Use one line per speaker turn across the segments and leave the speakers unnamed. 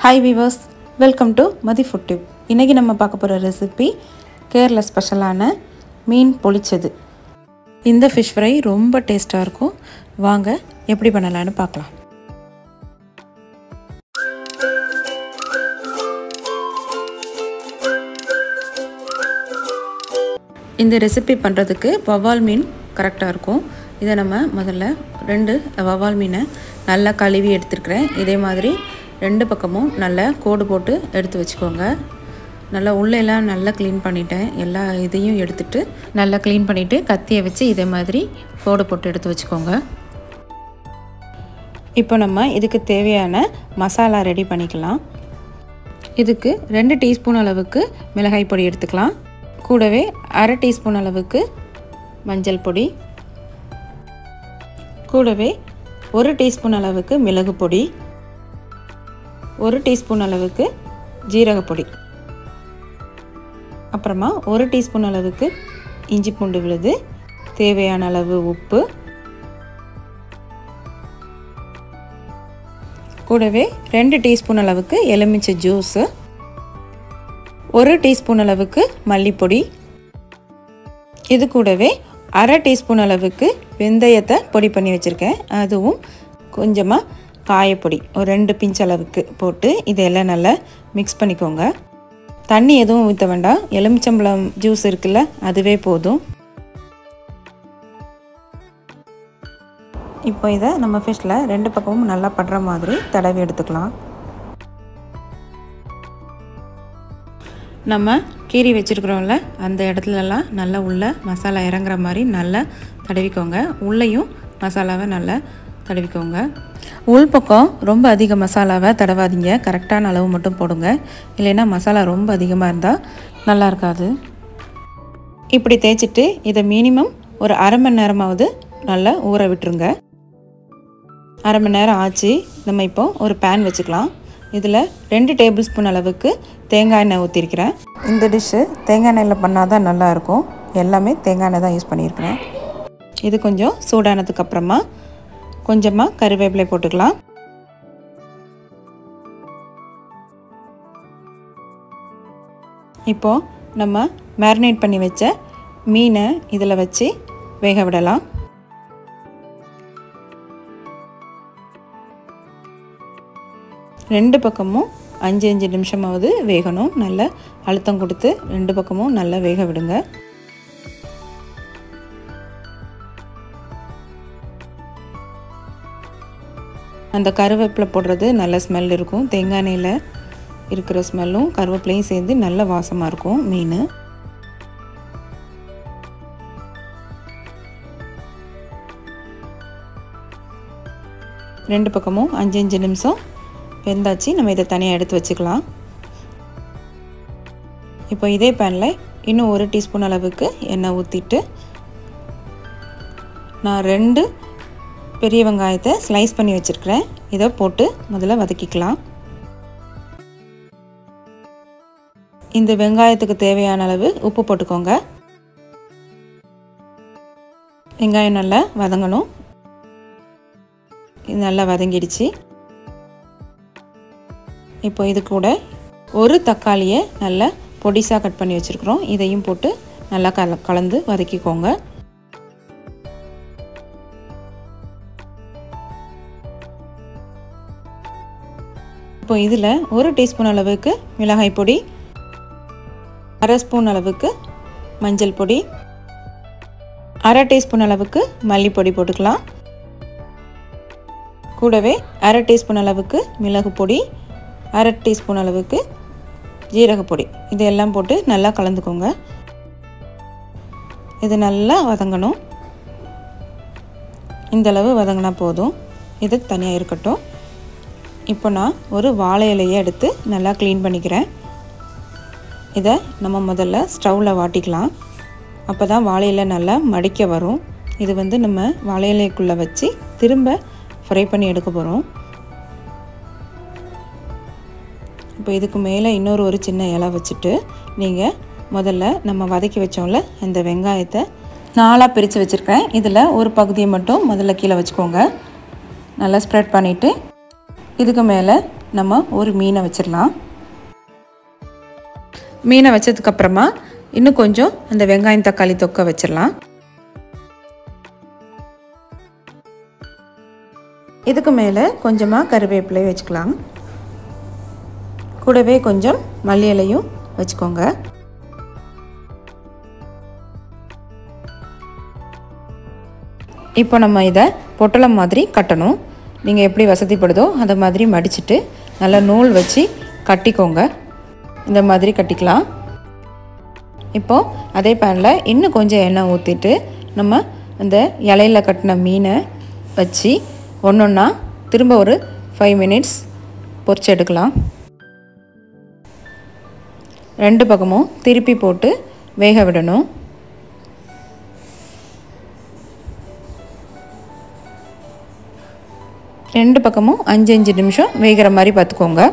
hi viewers welcome to Mathi food tip இன்றைக்கி நம்ம பார்க்க போகிற ரெசிபி கேரளா ஸ்பெஷலான மீன் பொளிச்சது இந்த ஃபிஷ் ஃப்ரை ரொம்ப டேஸ்ட்டாக இருக்கும் வாங்க எப்படி பண்ணலான்னு பார்க்கலாம் இந்த ரெசிபி பண்ணுறதுக்கு வவ்வால் மீன் கரெக்டாக இருக்கும் இதை நம்ம முதல்ல ரெண்டு வவ்வால் மீனை நல்லா கழுவி எடுத்துருக்கிறேன் இதே மாதிரி ரெண்டு பக்கமும் நல்லா கோடு போட்டு எடுத்து வச்சுக்கோங்க நல்லா உள்ளெல்லாம் நல்லா க்ளீன் பண்ணிட்டேன் எல்லா இதையும் எடுத்துட்டு நல்லா க்ளீன் பண்ணிவிட்டு கத்தியை வச்சு இதே மாதிரி கோடு போட்டு எடுத்து வச்சுக்கோங்க இப்போ நம்ம இதுக்கு தேவையான மசாலா ரெடி பண்ணிக்கலாம் இதுக்கு ரெண்டு டீஸ்பூன் அளவுக்கு மிளகாய் பொடி எடுத்துக்கலாம் கூடவே அரை டீஸ்பூன் அளவுக்கு மஞ்சள் பொடி கூடவே ஒரு டீஸ்பூன் அளவுக்கு மிளகு பொடி ஒரு டீஸ்பூன் அளவுக்கு ஜீரகப்பொடி அப்புறமா ஒரு டீஸ்பூன் அளவுக்கு இஞ்சி பூண்டு விழுது தேவையான அளவு உப்பு கூடவே ரெண்டு டீஸ்பூன் அளவுக்கு எலுமிச்சை ஜூஸு ஒரு டீஸ்பூன் அளவுக்கு மல்லிப்பொடி இது கூடவே அரை டீஸ்பூன் அளவுக்கு வெந்தயத்தை பொடி பண்ணி வச்சுருக்கேன் அதுவும் கொஞ்சமாக காயப்பொடி ஒரு ரெண்டு பிஞ்ச் அளவுக்கு போட்டு இதெல்லாம் நல்லா மிக்ஸ் பண்ணிக்கோங்க தண்ணி எதுவும் ஊற்ற வேண்டாம் எலுமிச்சம்பழம் ஜூஸ் இருக்குல்ல அதுவே போதும் இப்போ இதை நம்ம ஃபிஷ்ஷில் ரெண்டு பக்கமும் நல்லா படுற மாதிரி தடவி எடுத்துக்கலாம் நம்ம கீரி வச்சுருக்குறோம்ல அந்த இடத்துலலாம் நல்லா உள்ள மசாலா இறங்குற மாதிரி நல்லா தடவிக்கோங்க உள்ளேயும் மசாலாவை நல்லா தடவிக்கோங்க உள் பக்கம் ரொம்ப அதிக மசாலாவை தடவாதீங்க கரெக்டான அளவு மட்டும் போடுங்க இல்லைன்னா மசாலா ரொம்ப அதிகமாக இருந்தால் நல்லா இருக்காது இப்படி தேய்ச்சிட்டு இதை மினிமம் ஒரு அரை மணி நேரமாவது நல்லா ஊற விட்டுருங்க அரை மணி நேரம் ஆச்சு நம்ம இப்போ ஒரு பேன் வச்சுக்கலாம் இதில் ரெண்டு டேபிள் ஸ்பூன் அளவுக்கு தேங்காய் எண்ணெய் ஊற்றிருக்கிறேன் இந்த டிஷ்ஷு தேங்காய் எண்ணெயில் பண்ணால் தான் நல்லாயிருக்கும் எல்லாமே தேங்காய் எண்ணெய் தான் யூஸ் பண்ணியிருக்கிறேன் இது கொஞ்சம் சூடானதுக்கு அப்புறமா கொஞ்சமாக கருவேப்பிலை போட்டுக்கலாம் இப்போது நம்ம மேரினேட் பண்ணி வச்ச மீனை இதில் வச்சு வேக விடலாம் ரெண்டு பக்கமும் அஞ்சு அஞ்சு நிமிஷமாவது வேகணும் நல்லா அழுத்தம் கொடுத்து ரெண்டு பக்கமும் நல்லா வேக விடுங்க அந்த கருவேப்பிலை போடுறது நல்ல ஸ்மெல் இருக்கும் தேங்காய் எண்ணெயில் இருக்கிற ஸ்மெல்லும் கருவேப்பிலையும் சேர்ந்து நல்ல வாசமாக இருக்கும் மீன் ரெண்டு பக்கமும் அஞ்சு அஞ்சு நிமிஷம் வெந்தாச்சு நம்ம இதை தனியாக எடுத்து வச்சுக்கலாம் இப்போ இதே பேனில் இன்னும் ஒரு டீஸ்பூன் அளவுக்கு எண்ணெய் ஊற்றிட்டு நான் ரெண்டு பெரிய வெங்காயத்தை ஸ்லைஸ் பண்ணி வச்சுருக்கிறேன் இதை போட்டு முதல்ல வதக்கிக்கலாம் இந்த வெங்காயத்துக்கு தேவையான அளவு உப்பு போட்டுக்கோங்க வெங்காயம் நல்லா வதங்கணும் இது நல்லா வதங்கிடுச்சு இப்போ இது கூட ஒரு தக்காளியை நல்லா பொடிசாக கட் பண்ணி வச்சுருக்குறோம் இதையும் போட்டு நல்லா கல கலந்து வதக்கிக்கோங்க இப்போ இதில் ஒரு டீஸ்பூன் அளவுக்கு மிளகாய் பொடி அரை ஸ்பூன் அளவுக்கு மஞ்சள் பொடி அரை டீஸ்பூன் அளவுக்கு மல்லிப்பொடி போட்டுக்கலாம் கூடவே அரை டீஸ்பூன் அளவுக்கு மிளகு பொடி அரை டீஸ்பூன் அளவுக்கு ஜீரகப்பொடி இதெல்லாம் போட்டு நல்லா கலந்துக்கோங்க இது நல்லா வதங்கணும் இந்தளவு வதங்கினா போதும் இது தனியாக இருக்கட்டும் இப்போ நான் ஒரு வாழை இலையை எடுத்து நல்லா க்ளீன் பண்ணிக்கிறேன் இதை நம்ம முதல்ல ஸ்டவ்வில் வாட்டிக்கலாம் அப்போ தான் வாழை இலை நல்லா மடிக்க வரும் இது வந்து நம்ம வாழை இலைக்குள்ளே வச்சு திரும்ப ஃப்ரை பண்ணி எடுக்க போகிறோம் இப்போ இதுக்கு மேலே இன்னொரு ஒரு சின்ன இலை வச்சுட்டு நீங்கள் முதல்ல நம்ம வதக்கி வச்சோம்ல இந்த வெங்காயத்தை நாலாக பிரித்து வச்சுருக்கேன் இதில் ஒரு பகுதியை மட்டும் முதல்ல கீழே வச்சுக்கோங்க நல்லா ஸ்ப்ரெட் பண்ணிவிட்டு இதுக்கு மேலே நம்ம ஒரு மீனை வச்சிடலாம் மீனை வச்சதுக்கப்புறமா இன்னும் கொஞ்சம் அந்த வெங்காயம் தக்காளி தொக்க வச்சிடலாம் இதுக்கு மேலே கொஞ்சமாக கருவேப்பிலை வச்சுக்கலாம் கூடவே கொஞ்சம் மல்லி இலையும் வச்சுக்கோங்க இப்போ நம்ம இதை பொட்டலம் மாதிரி கட்டணும் நீங்கள் எப்படி வசதிப்படுதோ அதை மாதிரி மடிச்சுட்டு நல்லா நூல் வச்சு கட்டிக்கோங்க இந்த மாதிரி கட்டிக்கலாம் இப்போது அதே பேனில் இன்னும் கொஞ்சம் எண்ணெய் ஊற்றிட்டு நம்ம அந்த இலையில கட்டின மீனை வச்சு ஒன்று ஒன்றா திரும்ப ஒரு ஃபைவ் மினிட்ஸ் பொரிச்சு எடுக்கலாம் ரெண்டு பக்கமும் திருப்பி போட்டு வேக விடணும் ரெண்டு பக்கமும் அஞ்சு அஞ்சு நிமிஷம் வேகிற மாதிரி பார்த்துக்கோங்க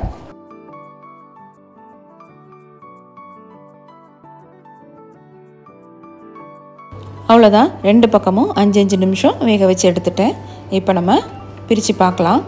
அவ்வளோதான் ரெண்டு பக்கமும் அஞ்சு அஞ்சு நிமிஷம் வேக வச்சு எடுத்துட்டேன் இப்போ நம்ம பிரித்து பார்க்கலாம்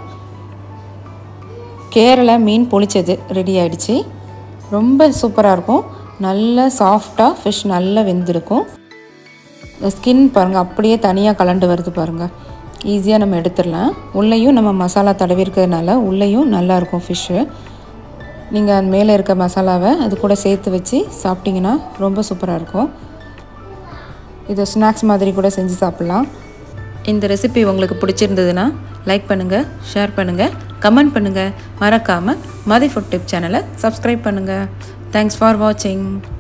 கேரளா மீன் பொளிச்சது ரெடி ஆயிடுச்சு ரொம்ப சூப்பராக இருக்கும் நல்ல சாஃப்டாக ஃபிஷ் நல்லா வெந்திருக்கும் ஸ்கின் பாருங்கள் அப்படியே தனியாக கலண்டு வருது பாருங்கள் ஈஸியாக நம்ம எடுத்துடலாம் உள்ளேயும் நம்ம மசாலா தடவி இருக்கிறதுனால உள்ளேயும் நல்லாயிருக்கும் ஃபிஷ்ஷு நீங்கள் அது மேலே இருக்க மசாலாவை அது கூட சேர்த்து வச்சு சாப்பிட்டிங்கன்னா ரொம்ப சூப்பராக இருக்கும் இதை ஸ்நாக்ஸ் மாதிரி கூட செஞ்சு சாப்பிட்லாம் இந்த ரெசிபி உங்களுக்கு பிடிச்சிருந்ததுன்னா லைக் பண்ணுங்கள் ஷேர் பண்ணுங்கள் கமெண்ட் பண்ணுங்கள் மறக்காமல் மதி ஃபுட் டிப் சேனலை சப்ஸ்கிரைப் பண்ணுங்கள் தேங்க்ஸ் ஃபார் வாட்சிங்